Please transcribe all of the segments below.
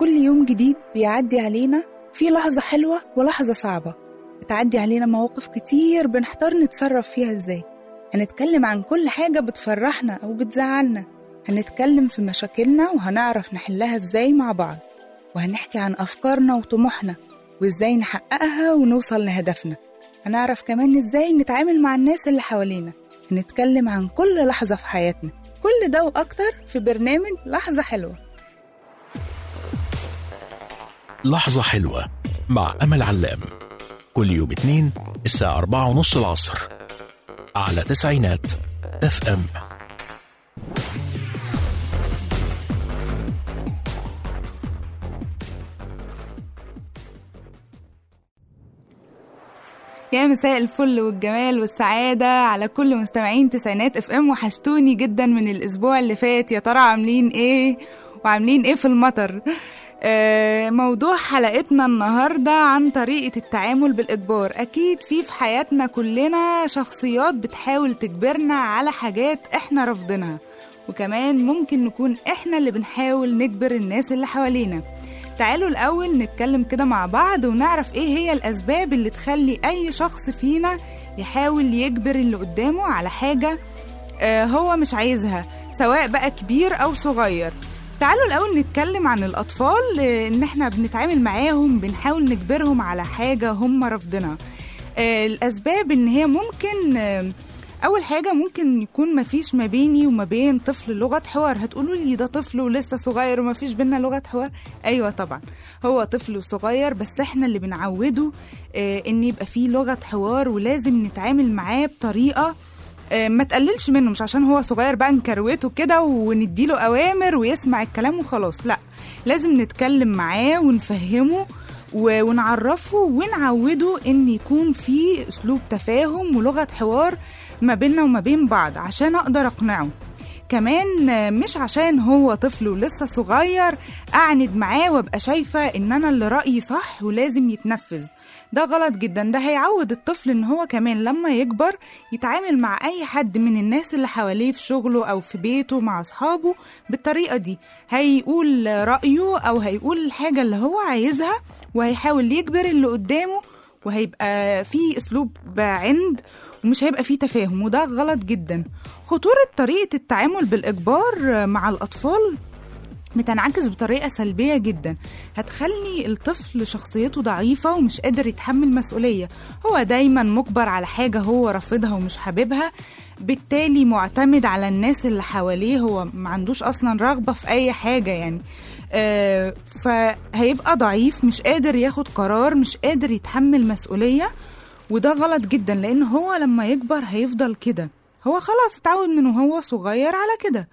كل يوم جديد بيعدي علينا في لحظة حلوة ولحظة صعبة بتعدي علينا مواقف كتير بنحتار نتصرف فيها ازاي هنتكلم عن كل حاجة بتفرحنا أو بتزعلنا هنتكلم في مشاكلنا وهنعرف نحلها ازاي مع بعض وهنحكي عن أفكارنا وطموحنا وازاي نحققها ونوصل لهدفنا هنعرف كمان ازاي نتعامل مع الناس اللي حوالينا هنتكلم عن كل لحظة في حياتنا كل ده وأكتر في برنامج لحظة حلوة لحظة حلوة مع أمل علام كل يوم اثنين الساعة أربعة ونص العصر على تسعينات اف ام يا مساء الفل والجمال والسعادة على كل مستمعين تسعينات اف ام وحشتوني جدا من الأسبوع اللي فات يا ترى عاملين ايه وعاملين ايه في المطر آه، موضوع حلقتنا النهاردة عن طريقة التعامل بالإجبار أكيد في في حياتنا كلنا شخصيات بتحاول تجبرنا على حاجات إحنا رافضينها وكمان ممكن نكون إحنا اللي بنحاول نجبر الناس اللي حوالينا تعالوا الأول نتكلم كده مع بعض ونعرف إيه هي الأسباب اللي تخلي أي شخص فينا يحاول يجبر اللي قدامه على حاجة آه، هو مش عايزها سواء بقى كبير أو صغير تعالوا الأول نتكلم عن الأطفال آه، إن إحنا بنتعامل معاهم بنحاول نجبرهم على حاجة هم رافضينها آه، الأسباب إن هي ممكن آه، أول حاجة ممكن يكون مفيش ما بيني وما بين طفل لغة حوار هتقولوا لي ده طفل ولسه صغير ومفيش بينا لغة حوار أيوة طبعا هو طفل صغير بس إحنا اللي بنعوده آه، إن يبقى فيه لغة حوار ولازم نتعامل معاه بطريقة آه، ما تقللش منه مش عشان هو صغير بقى نكروته كده ونديله اوامر ويسمع الكلام وخلاص لا لازم نتكلم معاه ونفهمه و- ونعرفه ونعوده ان يكون في اسلوب تفاهم ولغه حوار ما بيننا وما بين بعض عشان اقدر اقنعه كمان آه، مش عشان هو طفل ولسه صغير اعند معاه وابقى شايفه ان انا اللي رايي صح ولازم يتنفذ ده غلط جدا ده هيعود الطفل ان هو كمان لما يكبر يتعامل مع اي حد من الناس اللي حواليه في شغله او في بيته مع اصحابه بالطريقه دي هيقول رايه او هيقول الحاجه اللي هو عايزها وهيحاول يجبر اللي قدامه وهيبقى في اسلوب عند ومش هيبقى فيه تفاهم وده غلط جدا خطوره طريقه التعامل بالاجبار مع الاطفال بتنعكس بطريقة سلبية جدا هتخلي الطفل شخصيته ضعيفة ومش قادر يتحمل مسؤولية هو دايما مجبر على حاجة هو رافضها ومش حاببها بالتالي معتمد على الناس اللي حواليه هو ما عندوش أصلا رغبة في أي حاجة يعني آه فهيبقى ضعيف مش قادر ياخد قرار مش قادر يتحمل مسؤولية وده غلط جدا لأن هو لما يكبر هيفضل كده هو خلاص اتعود من وهو صغير على كده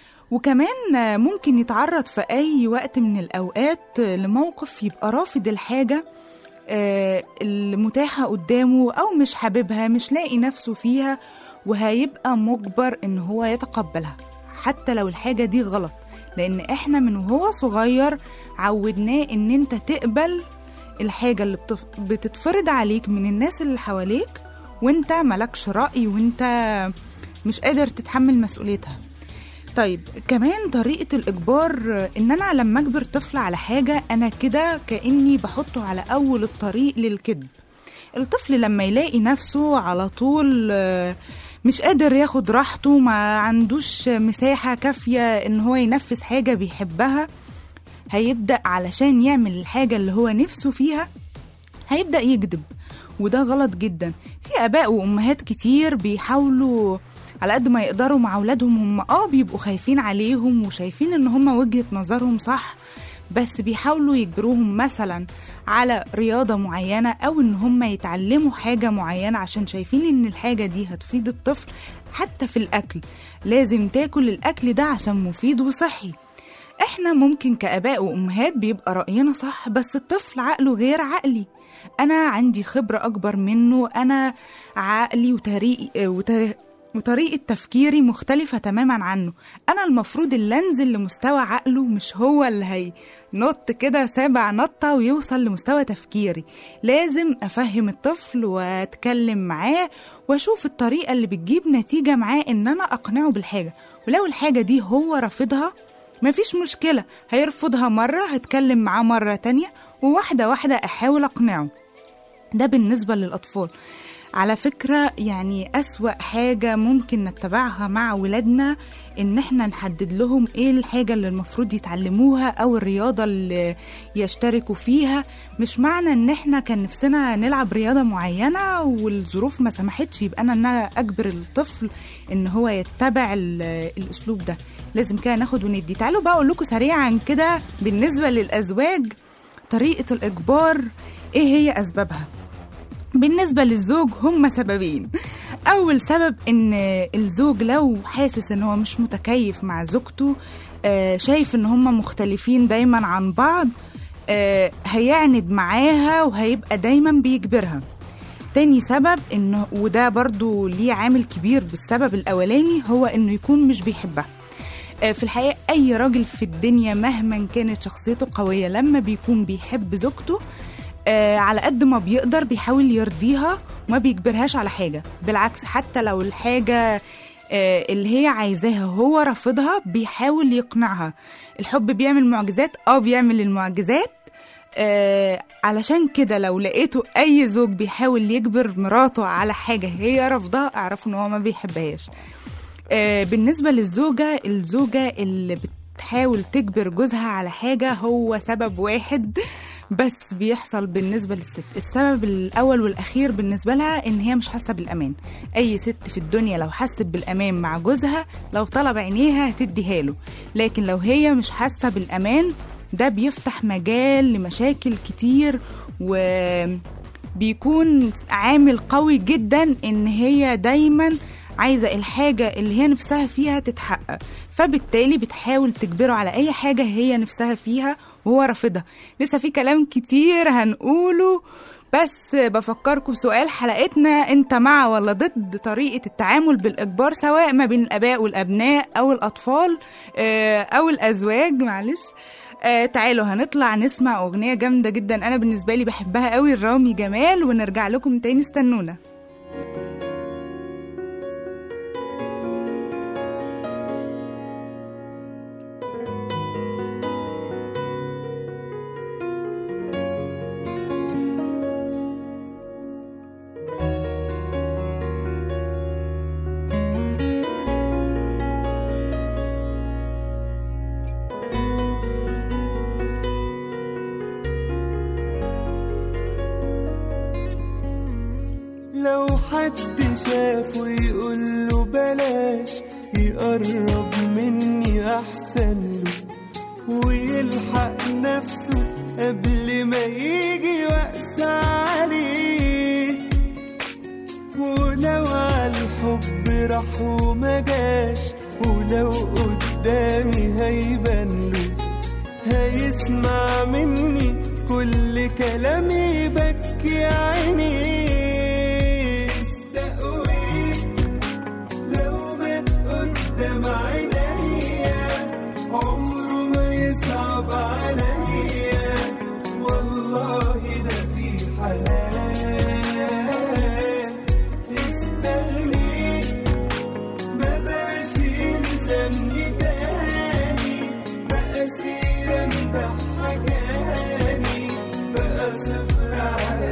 وكمان ممكن يتعرض في أي وقت من الأوقات لموقف يبقى رافض الحاجة آه، المتاحة قدامه أو مش حاببها مش لاقي نفسه فيها وهيبقى مجبر إن هو يتقبلها حتى لو الحاجة دي غلط لأن إحنا من وهو صغير عودناه إن أنت تقبل الحاجة اللي بتف- بتتفرض عليك من الناس اللي حواليك وانت ملكش رأي وانت مش قادر تتحمل مسؤوليتها طيب كمان طريقة الإجبار إن أنا لما أجبر طفل على حاجة أنا كده كأني بحطه على أول الطريق للكذب الطفل لما يلاقي نفسه على طول آه، مش قادر ياخد راحته ما عندوش مساحة كافية إن هو ينفذ حاجة بيحبها هيبدأ علشان يعمل الحاجة اللي هو نفسه فيها هيبدأ يكذب وده غلط جدا في آباء وأمهات كتير بيحاولوا على قد ما يقدروا مع أولادهم هم اه بيبقوا خايفين عليهم وشايفين إن هم وجهة نظرهم صح بس بيحاولوا يجبروهم مثلا على رياضة معينة أو إن هم يتعلموا حاجة معينة عشان شايفين إن الحاجة دي هتفيد الطفل حتى في الأكل لازم تاكل الأكل ده عشان مفيد وصحي احنا ممكن كآباء وأمهات بيبقى رأينا صح بس الطفل عقله غير عقلي أنا عندي خبرة أكبر منه أنا عقلي وطريقي وطريقة وطريقة تفكيري مختلفة تماما عنه أنا المفروض اللي أنزل لمستوى عقله مش هو اللي هينط كده سابع نطة ويوصل لمستوى تفكيري لازم أفهم الطفل وأتكلم معاه وأشوف الطريقة اللي بتجيب نتيجة معاه إن أنا أقنعه بالحاجة ولو الحاجة دي هو رافضها مفيش مشكلة هيرفضها مرة هتكلم معاه مرة تانية وواحدة واحدة أحاول أقنعه ده بالنسبة للأطفال على فكرة يعني أسوأ حاجة ممكن نتبعها مع ولادنا إن إحنا نحدد لهم إيه الحاجة اللي المفروض يتعلموها أو الرياضة اللي يشتركوا فيها مش معنى إن إحنا كان نفسنا نلعب رياضة معينة والظروف ما سمحتش يبقى أنا إن أنا أجبر الطفل إن هو يتبع ال- الأسلوب ده لازم كده ناخد وندي تعالوا بقى أقول لكم سريعا كده بالنسبة للأزواج طريقة الإجبار إيه هي أسبابها بالنسبة للزوج هم سببين أول سبب إن الزوج لو حاسس إن هو مش متكيف مع زوجته آه، شايف إن هم مختلفين دايما عن بعض آه، هيعند معاها وهيبقى دايما بيجبرها تاني سبب إنه وده برضو ليه عامل كبير بالسبب الأولاني هو إنه يكون مش بيحبها آه، في الحقيقة أي راجل في الدنيا مهما كانت شخصيته قوية لما بيكون بيحب زوجته آه، على قد ما بيقدر بيحاول يرضيها وما بيجبرهاش على حاجة بالعكس حتى لو الحاجة آه، اللي هي عايزاها هو رافضها بيحاول يقنعها الحب بيعمل معجزات اه بيعمل المعجزات آه علشان كده لو لقيتوا اي زوج بيحاول يجبر مراته على حاجة هي رافضاها اعرفوا ان هو ما بيحبهاش آه، بالنسبة للزوجة الزوجة اللي بتحاول تجبر جوزها على حاجة هو سبب واحد بس بيحصل بالنسبة للست السبب الأول والأخير بالنسبة لها إن هي مش حاسة بالأمان أي ست في الدنيا لو حست بالأمان مع جوزها لو طلب عينيها هتديها له لكن لو هي مش حاسة بالأمان ده بيفتح مجال لمشاكل كتير و بيكون عامل قوي جدا ان هي دايما عايزة الحاجة اللي هي نفسها فيها تتحقق فبالتالي بتحاول تجبره على أي حاجة هي نفسها فيها وهو رافضها لسه في كلام كتير هنقوله بس بفكركم بسؤال حلقتنا انت مع ولا ضد طريقة التعامل بالإجبار سواء ما بين الآباء والأبناء أو الأطفال آه، أو الأزواج معلش آه تعالوا هنطلع نسمع أغنية جامدة جدا أنا بالنسبة لي بحبها قوي الرامي جمال ونرجع لكم تاني استنونا لو حد شافه يقول له بلاش يقرب مني احسن له ويلحق نفسه قبل ما يجي وقس عليه ولو على الحب راح وما جاش ولو قدامي هيبان له هيسمع مني كل كلام يبكي عيني استقوي لو مات قدام عينيا عمره ما يصعب عليا والله ده في حلال استغنيت ما بقاش يلزمني تاني بقى سيرة مضحكاني بقى صفر على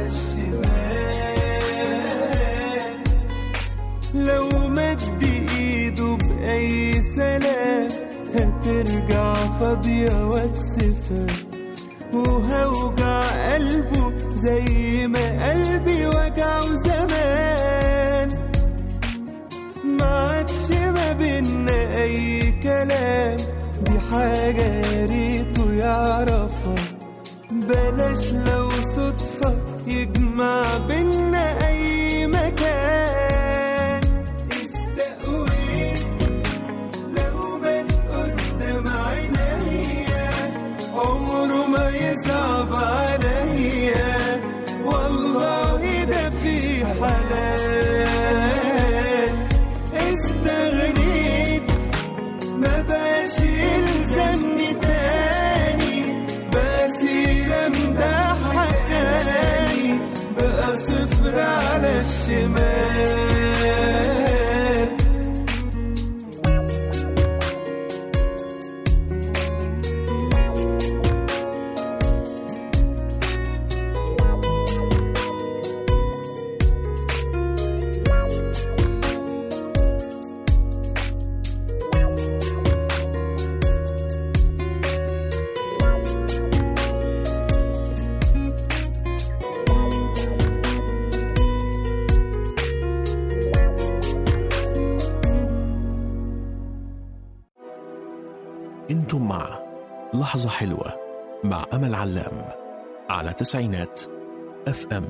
الشمال لو مد ايده بأي سلام هترجع فاضية واكسفها وهوجع قلبه زي ما قلبي وجعه زمان ما عادش ما بينا اي كلام دي حاجة يا ريته يعرفها بلاش لو صدفة يجمع بينا اي مكان استقويت لو مات قدام عينيا عمره ما يصعب عليا والله ده في حلال استغنيت ما بقاش يلزمني تاني بقى سيرة مضحكاني بقى صفر على الشمال انتم مع لحظة حلوة مع أمل علام على تسعينات اف ام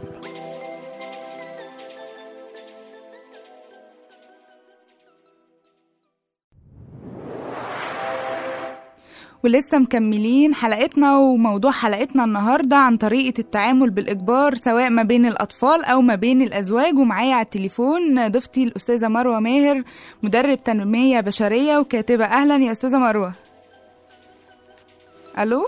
ولسه مكملين حلقتنا وموضوع حلقتنا النهاردة عن طريقة التعامل بالإجبار سواء ما بين الأطفال أو ما بين الأزواج ومعايا على التليفون ضيفتي الأستاذة مروة ماهر مدرب تنمية بشرية وكاتبة أهلا يا أستاذة مروة ألو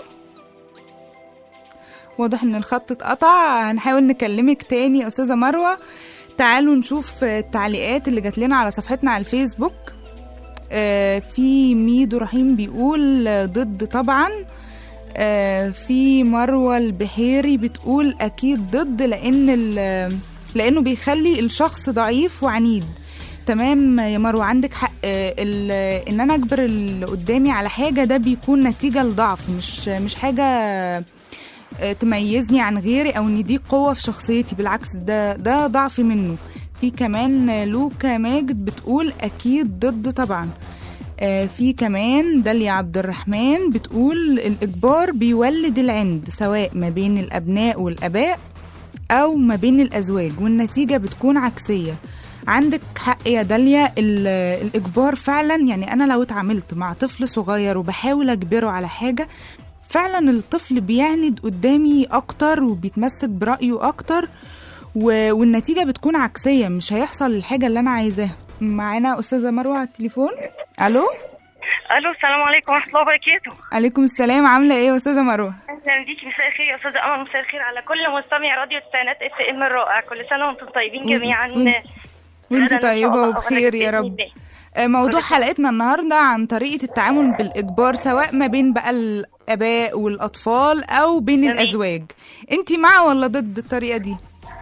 واضح ان الخط اتقطع هنحاول نكلمك تاني يا استاذه مروه تعالوا نشوف التعليقات اللي جات لنا على صفحتنا على الفيسبوك آه، في ميدو رحيم بيقول آه، ضد طبعا آه، في مروه البحيري بتقول اكيد ضد لان ال- لانه بيخلي الشخص ضعيف وعنيد تمام يا مروه عندك حق آه، ال- ان انا اجبر اللي قدامي على حاجه ده بيكون نتيجه لضعف مش مش حاجه آه، تميزني عن غيري او ان دي قوه في شخصيتي بالعكس ده ده ضعف منه في كمان آه، لوكا ماجد بتقول اكيد ضد طبعا آه، في كمان داليا عبد الرحمن بتقول الاجبار بيولد العند سواء ما بين الابناء والاباء او ما بين الازواج والنتيجه بتكون عكسيه عندك حق يا داليا ال- الاجبار فعلا يعني انا لو اتعاملت مع طفل صغير وبحاول اجبره على حاجه فعلا الطفل بيعند قدامي اكتر وبيتمسك برايه اكتر و... والنتيجه بتكون عكسيه مش هيحصل الحاجه اللي انا عايزاها معانا استاذه مروه على التليفون الو الو السلام عليكم ورحمه الله وبركاته عليكم السلام عامله ايه يا استاذه مروه اهلا بيكي مساء الخير يا استاذه امل مساء الخير على كل مستمع راديو التسعينات اف ام الرائع كل سنه وانتم طيبين وانت- جميعا وانت- وانت غدا إن شاء طيبه الله وبخير يا بإذن رب الله. آه، موضوع كل سنة. حلقتنا النهارده عن طريقه التعامل بالاجبار سواء ما بين بقى الاباء والاطفال او بين تمام. الازواج انت مع ولا ضد الطريقه دي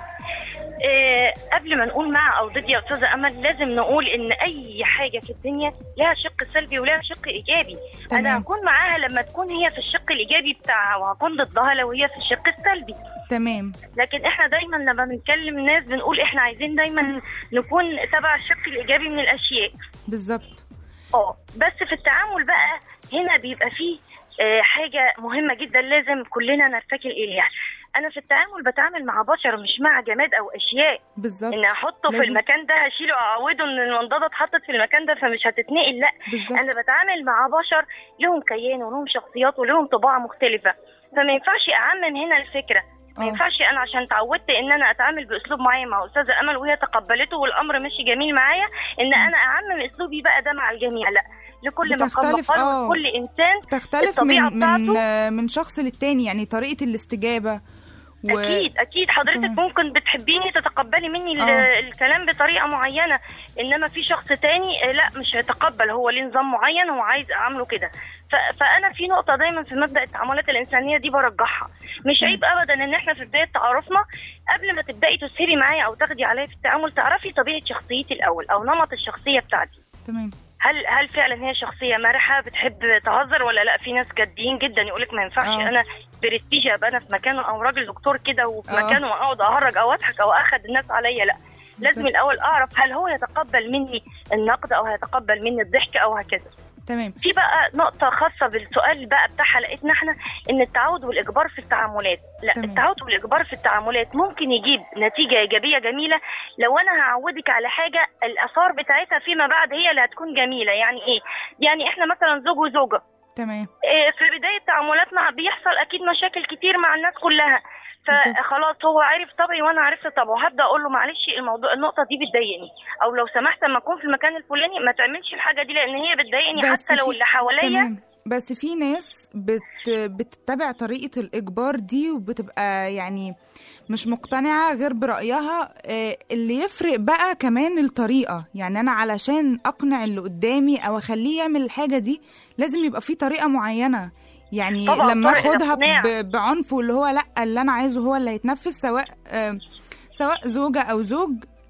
آه، قبل ما نقول مع او ضد يا استاذه امل لازم نقول ان اي حاجه في الدنيا لها شق سلبي ولها شق ايجابي تمام. انا هكون معاها لما تكون هي في الشق الايجابي بتاعها وهكون ضدها لو هي في الشق السلبي تمام لكن احنا دايما لما بنكلم الناس بنقول احنا عايزين دايما نكون تبع الشق الايجابي من الاشياء بالظبط اه بس في التعامل بقى هنا بيبقى فيه آه، حاجة مهمة جدا لازم كلنا نرتكل إليها أنا في التعامل بتعامل مع بشر مش مع جماد أو أشياء بالظبط إن أحطه في لازم- المكان ده هشيله أعوده إن المنضدة اتحطت في المكان ده فمش هتتنقل لا بالظبط أنا بتعامل مع بشر لهم كيان ولهم شخصيات ولهم طباع مختلفة فما ينفعش أعمم هنا الفكرة ما آه. ينفعش انا عشان اتعودت ان انا اتعامل باسلوب معين مع استاذه امل وهي تقبلته والامر ماشي جميل معايا ان انا اعمم اسلوبي بقى ده مع الجميع لا لكل مقام بتختلف، مقال آه. وكل انسان تختلف من الطبيعة من بتاعته- آه، من شخص للتاني يعني طريقه الاستجابه و... اكيد اكيد حضرتك تمام. ممكن بتحبيني تتقبلي مني ال- آه. الكلام بطريقه معينه انما في شخص تاني آه، لا مش هيتقبل هو ليه نظام معين هو عايز اعمله كده ف- فانا في نقطه دايما في مبدا التعاملات الانسانيه دي برجحها مش عيب ابدا ان احنا في بدايه تعارفنا قبل ما تبداي تسهري معايا او تاخدي عليا في التعامل تعرفي طبيعه شخصيتي الاول او نمط الشخصيه بتاعتي تمام هل هل فعلا هي شخصيه مرحه بتحب تهزر ولا لا في ناس جادين جدا يقولك ما ينفعش آه. انا برستيج ابقى انا في مكانه او راجل دكتور كده وفي آه. مكانه واقعد اهرج او اضحك او اخد الناس عليا لا لازم بالظبط. الاول اعرف هل هو يتقبل مني النقد او هيتقبل مني الضحك او هكذا تمام في بقى نقطة خاصة بالسؤال بقى بتاع حلقتنا احنا ان التعود والإجبار في التعاملات لا تمام. التعود والإجبار في التعاملات ممكن يجيب نتيجة إيجابية جميلة لو أنا هعودك على حاجة الآثار بتاعتها فيما بعد هي اللي هتكون جميلة يعني إيه؟ يعني احنا مثلا زوج وزوجة تمام إيه، في بداية تعاملاتنا بيحصل أكيد مشاكل كتير مع الناس كلها بالظبط. فخلاص هو عارف طبعي وانا عرفت طبعه هبدا اقول له معلش الموضوع النقطه دي بتضايقني او لو سمحت لما اكون في المكان الفلاني ما تعملش الحاجه دي لان هي بتضايقني بس حتى لو في- اللي حواليا تمام بس في ناس بت بتتبع طريقة الإجبار دي وبتبقى يعني مش مقتنعة غير برأيها آه، اللي يفرق بقى كمان الطريقة يعني أنا علشان أقنع اللي قدامي أو أخليه يعمل الحاجة دي لازم يبقى في طريقة معينة يعني طبعاً، لما طريقة أخدها إقناع. ب- بعنف واللي هو لأ اللي أنا عايزه هو اللي هيتنفذ سواء آه، سواء زوجة أو زوج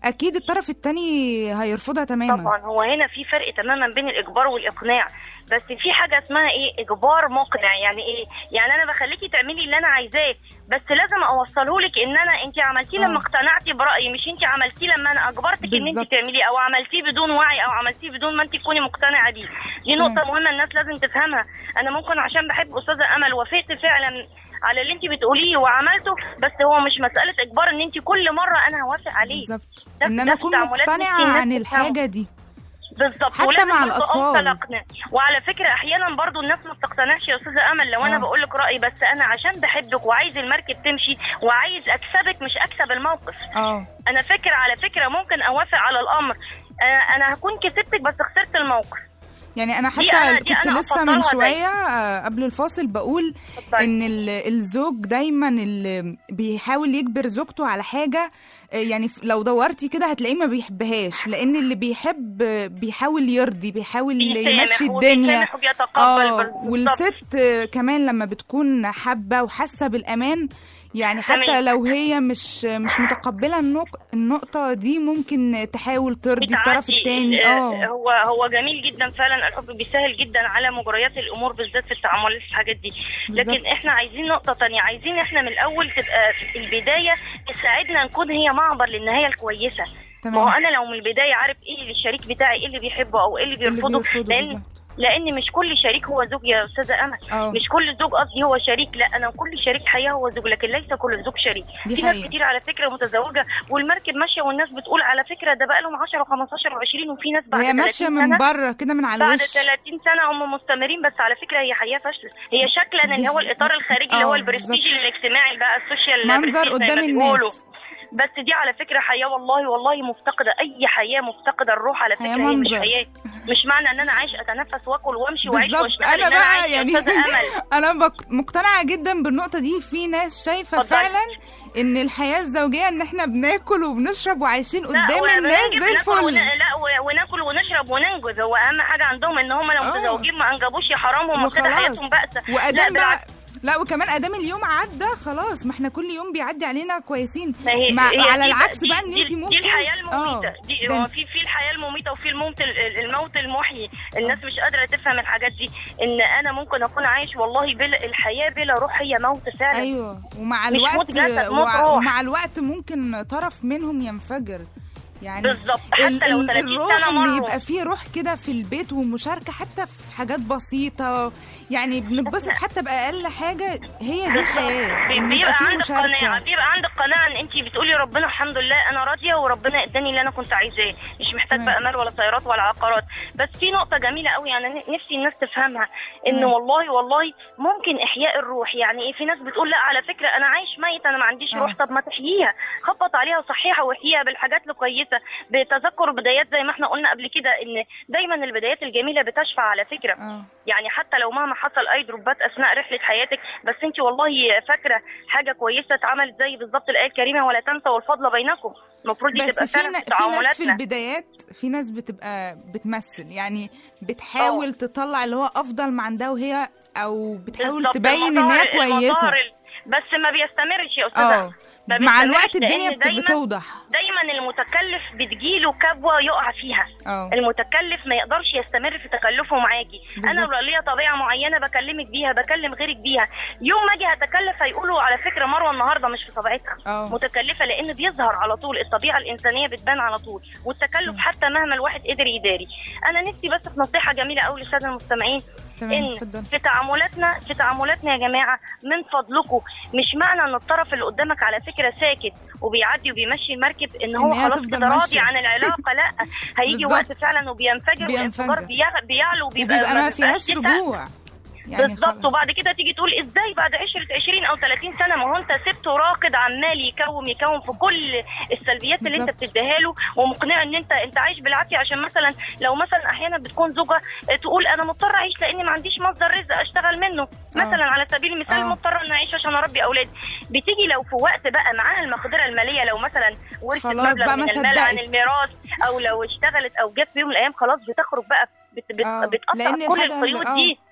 اكيد الطرف التاني هيرفضها تماما طبعا هو هنا في فرق تماما بين الاجبار والاقناع بس في حاجه اسمها ايه اجبار مقنع يعني ايه يعني انا بخليكي تعملي اللي انا عايزاه بس لازم اوصله لك ان انا انت عملتيه آه. لما اقتنعتي برايي مش انت عملتيه لما انا اجبرتك ان بالظبط. انت تعمليه او عملتيه بدون وعي او عملتيه بدون ما انت تكوني مقتنعه بيه دي تمام. نقطه مهمه الناس لازم تفهمها انا ممكن عشان بحب استاذه امل وافقت فعلا على اللي انت بتقوليه وعملته بس هو مش مساله اجبار ان انت كل مره انا هوافق عليه بالظبط ده- ان ده انا في اكون تعاملات مقتنعه نفسي الناس عن تفهمه. الحاجه دي بالظبط حتى ولازم مع برضه الأطفال. اوصل اقنع وعلى فكره احيانا برضه الناس ما بتقتنعش يا استاذه امل لو انا آه. بقول لك رايي بس انا عشان بحبك وعايز المركب تمشي وعايز اكسبك مش اكسب الموقف اه انا فكره على فكره ممكن اوافق على الامر آه، انا هكون كسبتك بس خسرت الموقف يعني انا دي حتى أنا- دي كنت أنا لسه من أفضلها شويه آه، قبل الفاصل بقول اتفضلي. ان ال- الزوج دايما اللي بيحاول يجبر زوجته على حاجه آه، يعني ف- لو دورتي كده هتلاقيه ما بيحبهاش لان اللي بيحب آه، بيحاول يرضي بيحاول بيسامح يمشي الدنيا وبيسامح وبيتقبل اه بالظبط. والست آه، كمان لما بتكون حابه وحاسه بالامان يعني حتى تمام. لو هي مش مش متقبله النق... النقطه دي ممكن تحاول ترضي الطرف بتعدي. التاني آه، اه هو هو جميل جدا فعلا الحب بيسهل جدا على مجريات الامور بالذات في التعاملات في الحاجات دي لكن بالظبط. احنا عايزين نقطه تانية عايزين احنا من الاول تبقى في البدايه تساعدنا نكون هي معبر للنهايه الكويسه تمام. ما هو انا لو من البدايه عارف ايه الشريك بتاعي ايه اللي بيحبه او ايه اللي اللي بيرفضه بيرفضه لان بالظبط. لان مش كل شريك هو زوج يا استاذه امل اه. مش كل زوج قصدي هو شريك لا انا كل شريك حياه هو زوج لكن ليس كل زوج شريك دي في ناس حقيقة. كتير على فكره متزوجه والمركب ماشيه والناس بتقول على فكره ده بقى لهم 10 و15 و20 وفي ناس بعد وهي 30 ماشيه سنه من بره كده من على بعد الوش 30 سنه هم مستمرين بس على فكره هي حياه فاشله هي شكلا اللي هو الاطار الخارجي اللي اه، هو البرستيج الاجتماعي بقى السوشيال منظر برستيج زي قدام ما بيقولوا. الناس بس دي على فكره حياه والله والله مفتقده اي حياه مفتقده الروح على حياة فكره هي مش منظر. حياه مش معنى ان انا عايش اتنفس واكل وامشي واعيش بالظبط واشتغل انا إن بقى عايش يا يعني أستاذة امل انا بق- مقتنعه جدا بالنقطه دي في ناس شايفه اتفضلي. فعلا ان الحياه الزوجيه ان احنا بناكل وبنشرب وعايشين لا، قدام وبنجيب الناس زي ناكل ون... الفل لا و- وناكل ونشرب وننجز هو اهم حاجه عندهم ان هم لو اه. متزوجين ما انجبوش يا حرام هم كده وخلاص. حياتهم بائسه لا وادام بالعكس بقى لا وكمان ادام اليوم عدى خلاص ما احنا كل يوم بيعدي علينا كويسين ما هي مع هي على دي العكس دي- بقى ان دي- انت ممكن دي الحياه المميته اه دي ده هو في في الحياه المميته وفي الموت ال- ال- الموت المحيي الناس مش قادره تفهم الحاجات دي ان انا ممكن اكون عايش والله بلا الحياه بلا روح هي موت فعلا ايوه ومع مش الوقت موت جسد، موت وع- روح. ومع الوقت ممكن طرف منهم ينفجر يعني بالظبط حتى ال- لو ال- 30 الروح سنه ان مروا يبقى في روح كده في البيت ومشاركه حتى في حاجات بسيطه يعني بنتبسط حتى باقل حاجه هي دي الحياه بي- ان بيبقى يبقى في عندك قناعه مشاركه بيبقى عندك قناعه ان انت بتقولي ربنا الحمد لله انا راضيه وربنا اداني اللي انا كنت عايزاه مش محتاج تمام. بقى مال ولا سيارات ولا عقارات بس في نقطه جميله قوي انا ن- نفسي الناس تفهمها ان تمام. والله والله ممكن احياء الروح يعني ايه في ناس بتقول لا على فكره انا عايش ميت انا ما عنديش آه. روح طب ما تحييها خبط عليها وصحيها واحييها بالحاجات الكويسه بتذكر بدايات زي ما احنا قلنا قبل كده ان دايما البدايات الجميله بتشفع على فكره اه يعني حتى لو مهما حصل اي دروبات اثناء رحله حياتك بس انت والله فاكره حاجه كويسه اتعملت زي بالظبط الايه الكريمه ولا تنسوا الفضل بينكم المفروض دي بس تبقى في فعلا نا- في في ناس في تعاملاتنا البدايات في ناس بتبقى بتمثل يعني بتحاول تطلع اللي هو افضل ما عندها وهي او بتحاول بالظبط، تبين ان هي المظاهر- كويسه المظاهر ال- بس ما بيستمرش يا اه استاذه ما مع بيستمرش الوقت لأن الدنيا بت- دايما بتوضح دايما المتكلف بتجيله كبوه يقع فيها اه المتكلف ما يقدرش يستمر في تكلفه معاكي انا بالظبط. لو ليا طبيعه معينه بكلمك بيها بكلم غيرك بيها يوم ما اجي هتكلف هيقولوا على فكره مروه النهارده مش في طبيعتها اه متكلفه لان بيظهر على طول الطبيعه الانسانيه بتبان على طول والتكلف حتى مهما الواحد قدر يداري انا نفسي بس في نصيحه جميله قوي للساده المستمعين تمام ان اتفضل في تعاملاتنا في تعاملاتنا يا جماعه من فضلكم مش معنى ان الطرف اللي قدامك على فكره ساكت وبيعدي وبيمشي المركب ان هو إن هي خلاص تفضل كده راضي ماشية. عن العلاقه لا هيجي بالظبط. وقت فعلا وبينفجر والانفجار بينفجر. بيغ- بيعلو وبيبقى وبيبقى ما بيبقاش فيهاش ليه رجوع يعني بالظبط خلاص. وبعد كده تيجي تقول ازاي بعد عشرة 20 او 30 سنه ما هو انت سبته راقد عمال يكوم يكوم في كل السلبيات اللي انت بالظبط. بتديها له ومقنعه ان انت انت عايش بالعافيه عشان مثلا لو مثلا احيانا بتكون زوجه تقول انا مضطره اعيش لاني ما عنديش مصدر رزق اشتغل منه مثلا على سبيل المثال آه. مضطره ان اعيش عشان اربي اولادي بتيجي لو في وقت بقى معاها المقدره الماليه لو مثلا ورثت خلاص مبلغ بقى من ما المال عن صدقت. الميراث او لو اشتغلت او جت في يوم من الايام خلاص بتخرج بقى بت بت آه. بتقطع لأن كل الحاجة القيود اللي- دي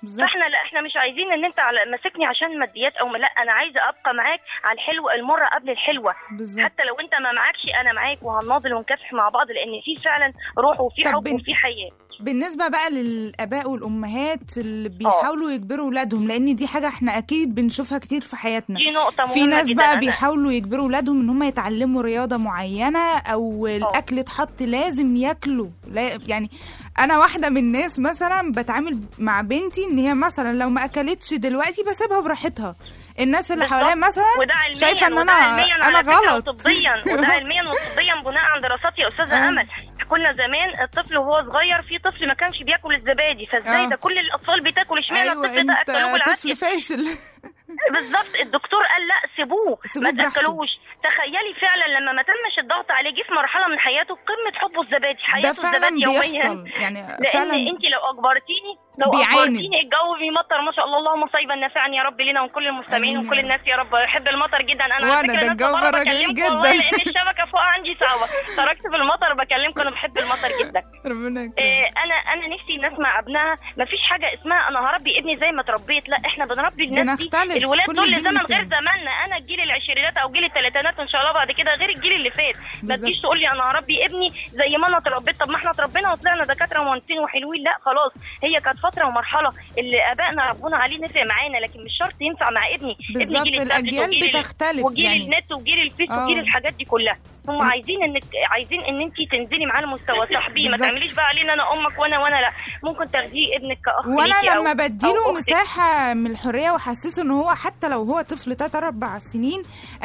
بالظبط. فاحنا لا احنا مش عايزين ان انت على ماسكني عشان ماديات او لا انا عايزه ابقى معاك على الحلو المره قبل الحلوه بالظبط حتى لو انت ما معكش انا معاك وهنناضل ونكافح مع بعض لان في فعلا روح وفي طب حب بن- وفي حياه بالنسبة بقى للآباء والأمهات اللي بيحاولوا يجبروا ولادهم لأن دي حاجة احنا أكيد بنشوفها كتير في حياتنا دي نقطه مهمه في ناس جدا بقى أنا- بيحاولوا يجبروا ولادهم ان هم يتعلموا رياضة معينة او الاكل اتحط لازم ياكلوا لا يعني انا واحدة من الناس مثلا بتعامل مع بنتي ان هي مثلا لو ما اكلتش دلوقتي بسيبها براحتها الناس اللي بالظبط. حواليا مثلا وده علميا شايفة ان وده انا علميا انا على فكرة غلط وطبيا وده علميا وطبيا بناء عن دراسات يا استاذه آه. امل كنا زمان الطفل وهو صغير في طفل ما كانش بياكل الزبادي فازاي آه. ده كل الاطفال بتاكل اشمعنى ايوه الطفل ده انت اكلوه بالعافيه طفل فاشل بالظبط الدكتور قال لا سيبوه سيبوه ما براحته. تاكلوش تخيلي فعلا لما ما تمش الضغط عليه جه في مرحله من حياته قمه حبه الزبادي ده حياته فعلا الزبادي يوميا بيحصل يعني لان فعلا انت لو اجبرتيني لو بيعاند. اجبرتيني الجو بيمطر ما شاء الله اللهم صيبا نافعا يا رب لنا وكل المستمعين آمين وكل يا رب. الناس يا رب بحب المطر جدا انا وأنا على فكره ده ناس الجو بره بره جميل بكلمكم والله جدا. لان الشبكه فوق عندي صعبه خرجت في المطر بكلمكم انا بحب المطر جدا ربنا يكرمك إيه، انا انا نفسي الناس مع ابنها ما فيش حاجه اسمها انا هربي ابني زي ما تربيت لا احنا بنربي الناس دي بنختلف. الولاد كل دول جيل لزمن غير والتاني. زماننا انا الجيل العشرينات او جيل الثلاثينات ان شاء الله بعد كده غير الجيل اللي فات ما بالظبط. تجيش تقول لي انا هربي ابني زي ما انا اتربيت طب ما احنا اتربينا وطلعنا دكاتره ومهندسين وحلوين لا خلاص هي كانت فتره ومرحله اللي ابائنا ربونا عليه نفع معانا لكن مش شرط ينفع مع ابني ابني بالظبط جيل التابلت الاجيال وجيل ال- بتختلف وجيل يعني النت وجيل الفيس آه. وجيل الحاجات دي كلها هم م. عايزين انك عايزين ان انت تنزلي معاه المستوى صاحبيه ما بالظبط. تعمليش بقى عليه ان انا امك وانا وانا لا ممكن تاخديه ابنك كاخ وانا ليكي أو- لما أو بديله أختك. مساحه من الحريه واحسسه ان هو حتى لو هو طفل 3 4 سنين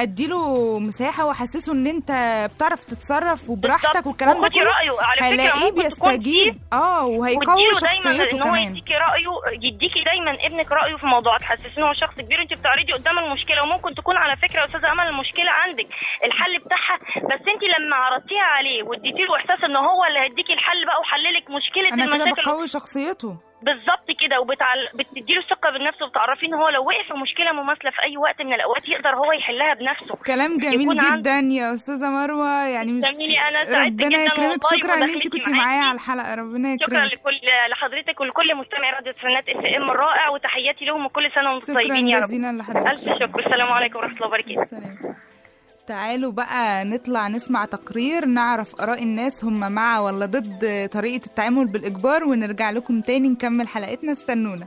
اديله مساحه واحسسه ان انت بتعرف تتصرف وبراحتك بالظبط. والكلام ده وخدي كله رايه على فكره هلاقيه ممكن تكون بيستجيب فيه اه وهيقوي واديله دايما شخصيته ان هو كمان يديكي رايه يديكي دايما ابنك رايه في موضوع تحسسيه ان هو شخص كبير انت بتعرضي قدام المشكله وممكن تكون على فكره يا استاذه امل المشكله عندك الحل بتاعها بس انت لما عرضتيها عليه واديتي له احساس ان هو اللي هيديكي الحل بقى وحللك مشكله انا كده المشاكل بقوي شخصيته بالظبط كده وبتعل... بتديله ثقه بالنفس وبتعرفيه ان هو لو وقف في مشكله مماثله في اي وقت من الاوقات يقدر هو يحلها بنفسه كلام جميل يكون عند- جدا يا استاذه مروه يعني مش تسلمي لي، أنا سعدت ربنا جداً يكرمك والله شكرا ان انت مداخلتي كنت معاكي. معايا على الحلقه ربنا شكرا يكرمك لكل لحضرتك ولكل مستمع راديو تسعينات اف ام الرائع وتحياتي لهم وكل سنه وانتم شكرا طيبين يا رب جزيلا لحضرتك الف شكر السلام عليكم ورحمه الله وبركاته سلام تعالوا بقى نطلع نسمع تقرير نعرف آراء الناس هم مع ولا ضد طريقة التعامل بالإجبار ونرجع لكم تاني نكمل حلقتنا استنونا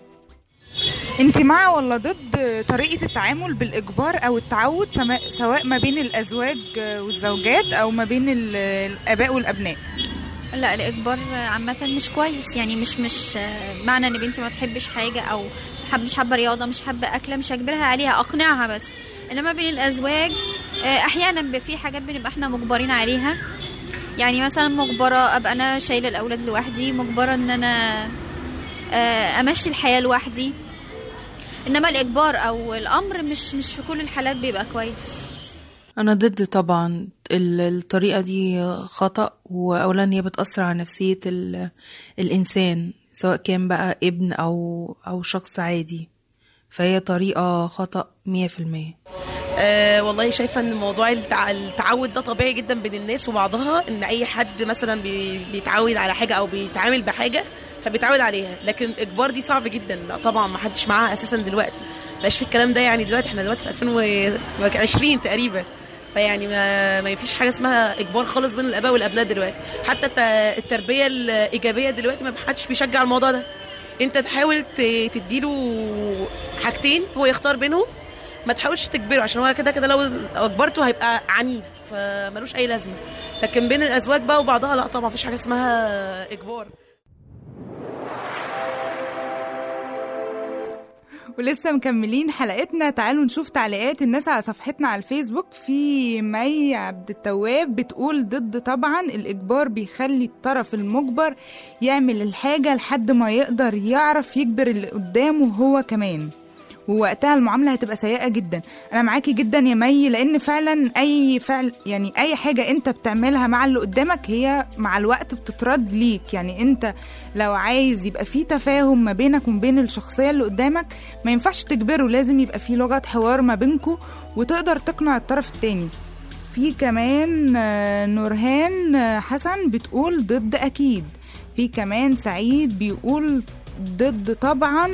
انت مع ولا ضد طريقة التعامل بالإجبار أو التعود سما- سواء ما بين الأزواج والزوجات أو ما بين ال- الآباء والأبناء لا الاجبار عامه مش كويس يعني مش مش آه، معنى ان بنتي ما تحبش حاجه او حب مش حابه رياضه مش حابه اكله مش هجبرها عليها اقنعها بس انما بين الازواج آه، احيانا بيبقى في حاجات بنبقى احنا مجبرين عليها يعني مثلا مجبره ابقى انا شايله الاولاد لوحدي مجبره ان انا آه، امشي الحياه لوحدي انما الاجبار او الامر مش مش في كل الحالات بيبقى كويس أنا ضد طبعا ال- الطريقة دي خطأ وأولا هي بتأثر على نفسية ال- الإنسان سواء كان بقى ابن أو أو شخص عادي فهي طريقة خطأ مية في المية أه والله شايفه ان موضوع التع... التعود ده طبيعي جدا بين الناس وبعضها ان اي حد مثلا بي... بيتعود على حاجه او بيتعامل بحاجه فبيتعود عليها لكن الاجبار دي صعب جدا لا طبعا ما حدش معاها اساسا دلوقتي مبقاش في الكلام ده يعني دلوقتي احنا دلوقتي في 2020 تقريبا فيعني ما ما فيش حاجه اسمها اجبار خالص بين الاباء والابناء دلوقتي حتى الت- التربيه الايجابيه دلوقتي ما حدش بيشجع الموضوع ده انت تحاول ت- تديله حاجتين هو يختار بينهم ما تحاولش تجبره عشان هو كده كده لو اجبرته هيبقى عنيد فملوش اي لازمه لكن بين الازواج بقى وبعضها لا طبعا مفيش حاجه اسمها اجبار ولسه مكملين حلقتنا تعالوا نشوف تعليقات الناس على صفحتنا على الفيسبوك في مي عبد التواب بتقول ضد طبعا الإجبار بيخلي الطرف المجبر يعمل الحاجة لحد ما يقدر يعرف يجبر اللي قدامه هو كمان ووقتها المعاملة هتبقى سيئة جدا أنا معاكي جدا يا مي لأن فعلا أي فعل يعني أي حاجة أنت بتعملها مع اللي قدامك هي مع الوقت بتترد ليك يعني أنت لو عايز يبقى في تفاهم ما بينك وما بين الشخصية اللي قدامك ما ينفعش تجبره لازم يبقى في لغة حوار ما بينكو وتقدر تقنع الطرف التاني في كمان آه، نورهان آه، حسن بتقول ضد أكيد في كمان سعيد بيقول ضد طبعا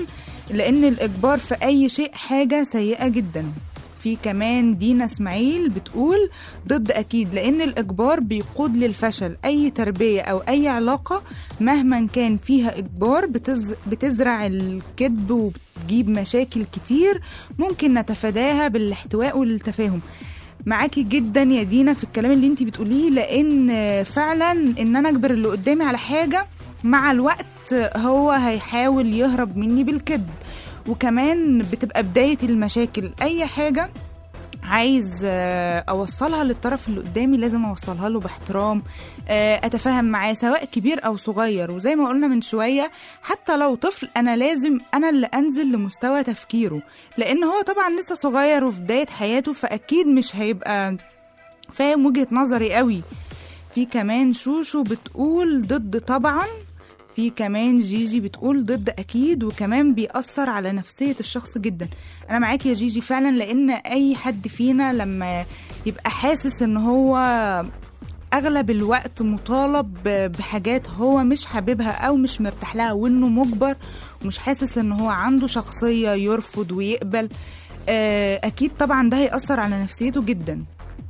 لان الاجبار في اي شيء حاجه سيئه جدا في كمان دينا اسماعيل بتقول ضد اكيد لان الاجبار بيقود للفشل اي تربيه او اي علاقه مهما كان فيها اجبار بتز... بتزرع الكذب وبتجيب مشاكل كتير ممكن نتفاداها بالاحتواء والتفاهم معاكي جدا يا دينا في الكلام اللي انتي بتقوليه لان فعلا ان انا اجبر اللي قدامي على حاجه مع الوقت هو هيحاول يهرب مني بالكذب وكمان بتبقى بدايه المشاكل اي حاجه عايز آه، اوصلها للطرف اللي قدامي لازم اوصلها له باحترام آه، اتفاهم معاه سواء كبير او صغير وزي ما قلنا من شويه حتى لو طفل انا لازم انا اللي انزل لمستوى تفكيره لان هو طبعا لسه صغير وفي بدايه حياته فاكيد مش هيبقى فاهم وجهه نظري قوي في كمان شوشو بتقول ضد طبعا في كمان جيجي بتقول ضد اكيد وكمان بيأثر على نفسية الشخص جدا انا معاكي يا جيجي فعلا لان اي حد فينا لما يبقى حاسس ان هو اغلب الوقت مطالب ب- بحاجات هو مش حاببها او مش مرتاح لها وانه مجبر ومش حاسس ان هو عنده شخصية يرفض ويقبل آه، اكيد طبعا ده هيأثر على نفسيته جدا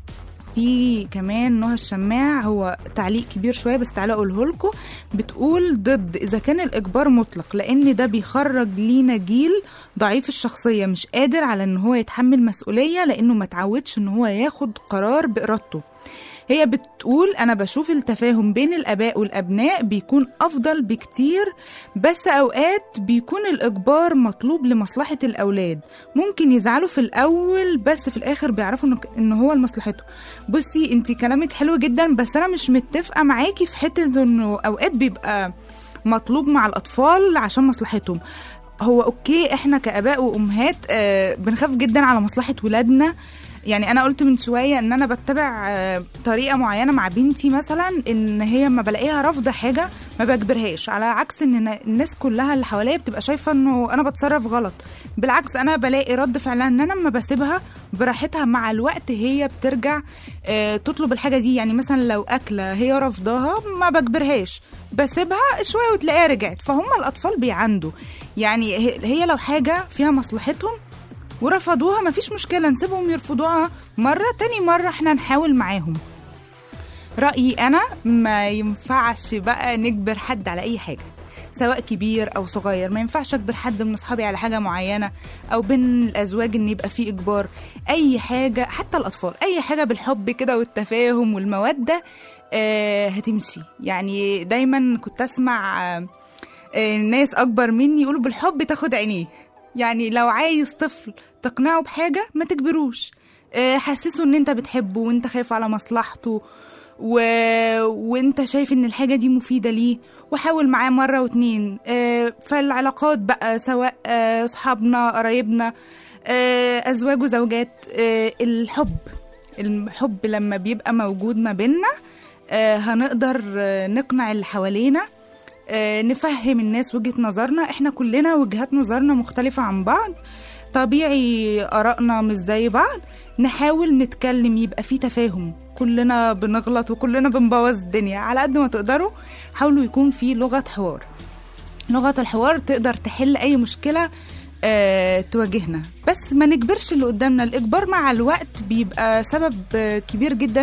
في كمان نهى الشماع هو تعليق كبير شويه بس تعالى اقوله لكم بتقول ضد اذا كان الاجبار مطلق لان ده بيخرج لينا جيل ضعيف الشخصيه مش قادر على ان هو يتحمل مسؤوليه لانه ما تعودش ان هو ياخد قرار بارادته هي بتقول انا بشوف التفاهم بين الاباء والابناء بيكون افضل بكتير بس اوقات بيكون الاجبار مطلوب لمصلحه الاولاد ممكن يزعلوا في الاول بس في الاخر بيعرفوا إنه- ان هو لمصلحته بصي انت كلامك حلو جدا بس انا مش متفقه معاكي في حته انه اوقات بيبقى مطلوب مع الاطفال عشان مصلحتهم هو اوكي احنا كاباء وامهات آه بنخاف جدا على مصلحه ولادنا يعني انا قلت من شويه ان انا بتبع آه، طريقه معينه مع بنتي مثلا ان هي ما بلاقيها رافضه حاجه ما بجبرهاش على عكس ان أنا- الناس كلها اللي حواليا بتبقى شايفه انه انا بتصرف غلط بالعكس انا بلاقي رد فعلها ان انا لما بسيبها براحتها مع الوقت هي بترجع آه، تطلب الحاجه دي يعني مثلا لو اكله هي رافضاها ما بجبرهاش بسيبها شويه وتلاقيها رجعت فهم الاطفال بيعندوا يعني هي هي لو حاجه فيها مصلحتهم ورفضوها مفيش مشكلة نسيبهم يرفضوها مرة تاني مرة احنا نحاول معاهم رأيي أنا ما ينفعش بقى نجبر حد على أي حاجة سواء كبير أو صغير ما ينفعش أجبر حد من أصحابي على حاجة معينة أو بين الأزواج إن يبقى فيه إجبار أي حاجة حتى الأطفال أي حاجة بالحب كده والتفاهم والمودة آه هتمشي يعني دايما كنت أسمع آه آه، ناس أكبر مني يقولوا بالحب تاخد عينيه يعني لو عايز طفل تقنعه بحاجة ما تجبروش آه، حسسه ان انت بتحبه وانت خايف على مصلحته و... وانت شايف ان الحاجة دي مفيدة ليه وحاول معاه مرة واتنين آه، فالعلاقات بقى سواء آه، صحابنا قرايبنا آه، ازواج وزوجات آه، الحب الحب لما بيبقى موجود ما بيننا آه، هنقدر آه، نقنع اللي حوالينا آه، نفهم الناس وجهة نظرنا احنا كلنا وجهات نظرنا مختلفة عن بعض طبيعي آرائنا مش زي بعض نحاول نتكلم يبقى في تفاهم كلنا بنغلط وكلنا بنبوظ الدنيا على قد ما تقدروا حاولوا يكون في لغة حوار لغة الحوار تقدر تحل أي مشكلة آه، تواجهنا بس ما نجبرش اللي قدامنا الإجبار مع الوقت بيبقى سبب آه، كبير جدا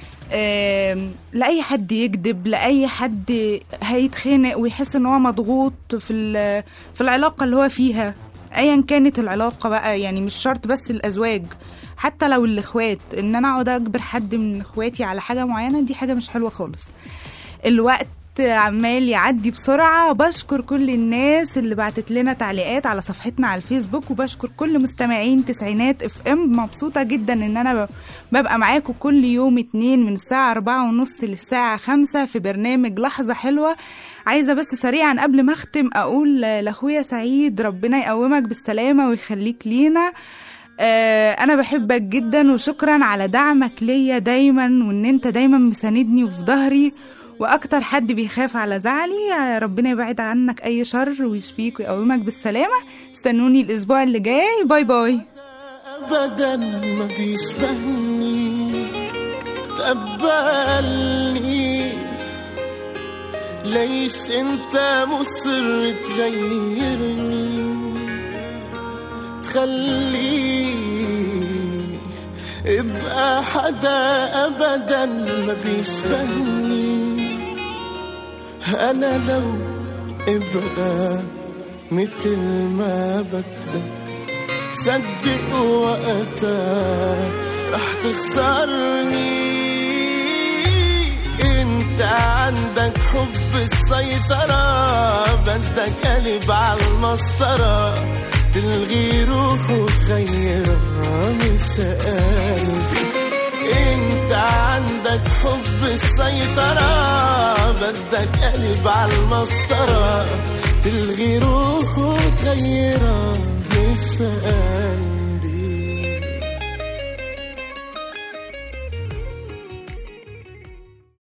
آم، لأي حد يكذب لأي حد هيتخانق ويحس ان هو مضغوط في ال- في العلاقة اللي هو فيها ايا كانت العلاقة بقى يعني مش شرط بس الازواج حتى لو الاخوات ان انا اقعد اجبر حد من اخواتي على حاجة معينة دي حاجة مش حلوة خالص الوقت عمال يعدي بسرعة بشكر كل الناس اللي بعتت لنا تعليقات على صفحتنا على الفيسبوك وبشكر كل مستمعين تسعينات اف ام مبسوطة جدا ان انا ب- ببقى معاكم كل يوم اتنين من الساعة أربعة ونص للساعة خمسة في برنامج لحظة حلوة عايزة بس سريعا قبل ما اختم اقول لاخويا سعيد ربنا يقومك بالسلامة ويخليك لينا آه، انا بحبك جدا وشكرا على دعمك ليا دايما وان انت دايما مساندني وفي ظهري واكتر حد بيخاف على زعلي آه، ربنا يبعد عنك اي شر ويشفيك ويقومك بالسلامه استنوني الاسبوع اللي جاي باي باي ابدا ما بيشبهني تقبلني ليش انت مصر تغيرني خليني ابقى حدا ابدا ما بيشبهني انا لو ابقى مثل ما بدك صدق وقتها رح تخسرني انت عندك حب السيطرة بدك قلب على المسطرة تلغي روح وتغيرها مش قلبي انت عندك حب السيطرة بدك قلب على المسطرة تلغي روح وتغيرها مش قلبي